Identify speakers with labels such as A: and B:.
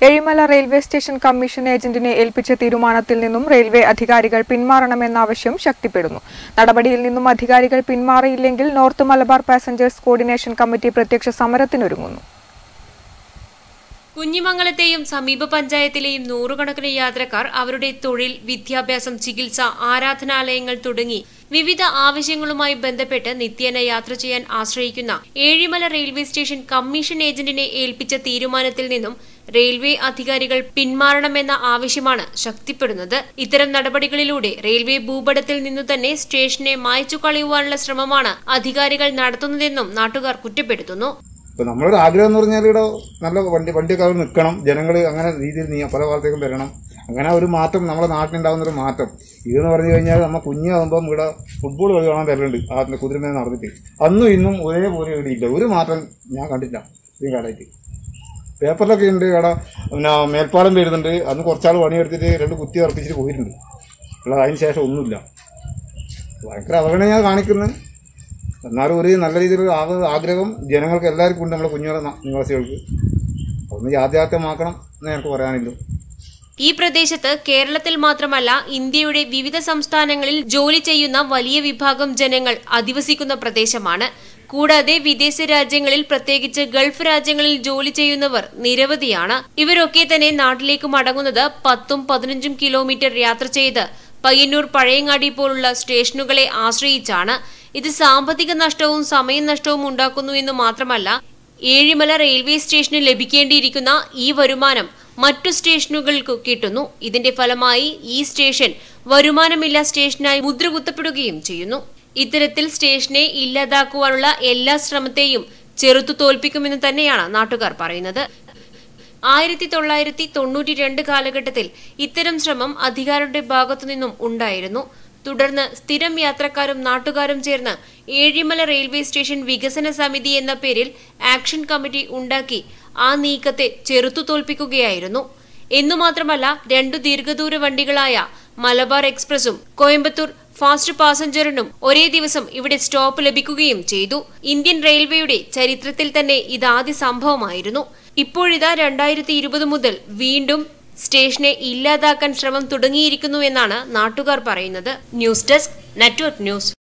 A: എഴിമല railway station commission ഏജന്റിനെ ഏൽപ്പിച്ച തീരുമാനത്തിൽ നിന്നും റെയിൽവേ അധികാരികൾ പിന്മാറണമെന്ന ആവശ്യം ശക്തിപ്പെടുന്നു നടപടിയിൽ നിന്നും അധികാരികൾ പിന്മാറിയില്ലെങ്കിൽ north Malabar passengers coordination committee പ്രത്യക്ഷ സമരത്തിനൊരുങ്ങുന്നു
B: കുഞ്ഞിമംഗലത്തെയും സമീപ പഞ്ചായത്തിലെയും നൂറുകണക്കിന് യാത്രക്കാർ അവരുടെ തൊഴിൽ വിദ്യാഭ്യാസം ചികിത്സ ആരാധനാലയങ്ങൾ തുടങ്ങി വിവിധ ആവശ്യങ്ങളുമായി ബന്ധപ്പെട്ട് നിത്യേന യാത്ര ചെയ്യാൻ ആശ്രയിക്കുന്ന ഏഴിമല റെയിൽവേ സ്റ്റേഷൻ കമ്മീഷൻ ഏജന്റിനെ ഏൽപ്പിച്ച തീരുമാനത്തിൽ നിന്നും റെയിൽവേ അധികാരികൾ പിന്മാറണമെന്ന ആവശ്യമാണ് ശക്തിപ്പെടുന്നത് ഇത്തരം നടപടികളിലൂടെ റെയിൽവേ ഭൂപടത്തിൽ നിന്നു തന്നെ സ്റ്റേഷനെ മായ്ച്ചു കളയുവാനുള്ള ശ്രമമാണ് അധികാരികൾ നടത്തുന്നതെന്നും നാട്ടുകാർ കുറ്റപ്പെടുത്തുന്നു
C: ഇപ്പൊ നമ്മളൊരു ആഗ്രഹം എന്ന് പറഞ്ഞാൽ ഇവിടെ നല്ല വണ്ടി വണ്ടിയൊക്കെ അവിടെ നിൽക്കണം ജനങ്ങൾ അങ്ങനെ രീതിയിൽ നീ പല ഭാഗത്തേക്കും വരണം അങ്ങനെ ഒരു മാറ്റം നമ്മുടെ നാട്ടിലുണ്ടാകുന്ന ഒരു മാറ്റം ഇതെന്ന് പറഞ്ഞു കഴിഞ്ഞാൽ നമ്മ കുഞ്ഞാകുമ്പം ഇവിടെ ഫുട്ബോൾ കളി കാണാൻ വരലുണ്ട് ആ കുതിരമേ നടന്നിട്ട് അന്നും ഇന്നും ഒരേപോലെ ഇവിടെ ഇല്ല ഒരു മാറ്റം ഞാൻ കണ്ടില്ല ഈ കാലമായിട്ട് പേപ്പറിലൊക്കെ ഉണ്ട് ഇവിടെ പിന്നെ മേൽപ്പാലം വരുന്നുണ്ട് അന്ന് കുറച്ചാൾ പണിയെടുത്തിട്ട് രണ്ട് കുത്തി ഉറപ്പിച്ചിട്ട് പോയിട്ടുണ്ട് അല്ലാതെ അതിന് ശേഷം ഒന്നുമില്ല ഭയങ്കര അവഗണന കാണിക്കുന്നത് എന്നാലും ഒരു നല്ല രീതിയിലുള്ള ആ- ആഗ്രഹം ജനങ്ങൾക്ക് എല്ലാവർക്കും ഉണ്ട് നമ്മുടെ കുഞ്ഞുങ്ങളെ ന- നിവാസികൾക്ക് ഒന്ന് യാഥാർത്ഥ്യമാക്കണം എന്ന് എനിക്ക് പറയാനില്ല
B: ഈ പ്രദേശത്ത് കേരളത്തിൽ മാത്രമല്ല ഇന്ത്യയുടെ വിവിധ സംസ്ഥാനങ്ങളിൽ ജോലി ചെയ്യുന്ന വലിയ വിഭാഗം ജനങ്ങൾ അധിവസിക്കുന്ന പ്രദേശമാണ് കൂടാതെ വിദേശ രാജ്യങ്ങളിൽ പ്രത്യേകിച്ച് ഗൾഫ് രാജ്യങ്ങളിൽ ജോലി ചെയ്യുന്നവർ നിരവധിയാണ് ഇവരൊക്കെ തന്നെ നാട്ടിലേക്ക് മടങ്ങുന്നത് പത്തും പതിനഞ്ചും കിലോമീറ്റർ യാത്ര ചെയ്ത് പയ്യന്നൂർ പഴയങ്ങാടി പോലുള്ള സ്റ്റേഷനുകളെ ആശ്രയിച്ചാണ് ഇത് സാമ്പത്തിക നഷ്ടവും സമയനഷ്ടവും ഉണ്ടാക്കുന്നു എന്ന് മാത്രമല്ല ഏഴിമല റെയിൽവേ സ്റ്റേഷന് ലഭിക്കേണ്ടിയിരിക്കുന്ന ഈ വരുമാനം മറ്റു സ്റ്റേഷനുകൾക്ക് കിട്ടുന്നു ഇതിന്റെ ഫലമായി ഈ സ്റ്റേഷൻ വരുമാനമില്ല സ്റ്റേഷനായി മുദ്രകുത്തപ്പെടുകയും ചെയ്യുന്നു ഇത്തരത്തിൽ സ്റ്റേഷനെ ഇല്ലാതാക്കുവാനുള്ള എല്ലാ ശ്രമത്തെയും ചെറുത്തു തോൽപ്പിക്കുമെന്ന് തന്നെയാണ് നാട്ടുകാർ പറയുന്നത് ആയിരത്തി തൊള്ളായിരത്തി തൊണ്ണൂറ്റി രണ്ട് കാലഘട്ടത്തിൽ ഇത്തരം ശ്രമം അധികാരിയുടെ ഭാഗത്തു നിന്നും ഉണ്ടായിരുന്നു തുടർന്ന് സ്ഥിരം യാത്രക്കാരും നാട്ടുകാരും ചേർന്ന് ഏഴിമല റെയിൽവേ സ്റ്റേഷൻ വികസന സമിതി എന്ന പേരിൽ ആക്ഷൻ കമ്മിറ്റി ഉണ്ടാക്കി ആ നീക്കത്തെ ചെറുത്തു തോൽപ്പിക്കുകയായിരുന്നു എന്നു മാത്രമല്ല രണ്ടു ദീർഘദൂര വണ്ടികളായ മലബാർ എക്സ്പ്രസും കോയമ്പത്തൂർ ഫാസ്റ്റ് പാസഞ്ചറിനും ഒരേ ദിവസം ഇവിടെ സ്റ്റോപ്പ് ലഭിക്കുകയും ചെയ്തു ഇന്ത്യൻ റെയിൽവേയുടെ ചരിത്രത്തിൽ തന്നെ ഇതാദ്യ സംഭവമായിരുന്നു ഇപ്പോഴിതാ രണ്ടായിരത്തി ഇരുപത് മുതൽ വീണ്ടും സ്റ്റേഷനെ ഇല്ലാതാക്കാൻ ശ്രമം തുടങ്ങിയിരിക്കുന്നു എന്നാണ് നാട്ടുകാർ പറയുന്നത് ന്യൂസ് ഡെസ്ക് നെറ്റ്വർക്ക് ന്യൂസ്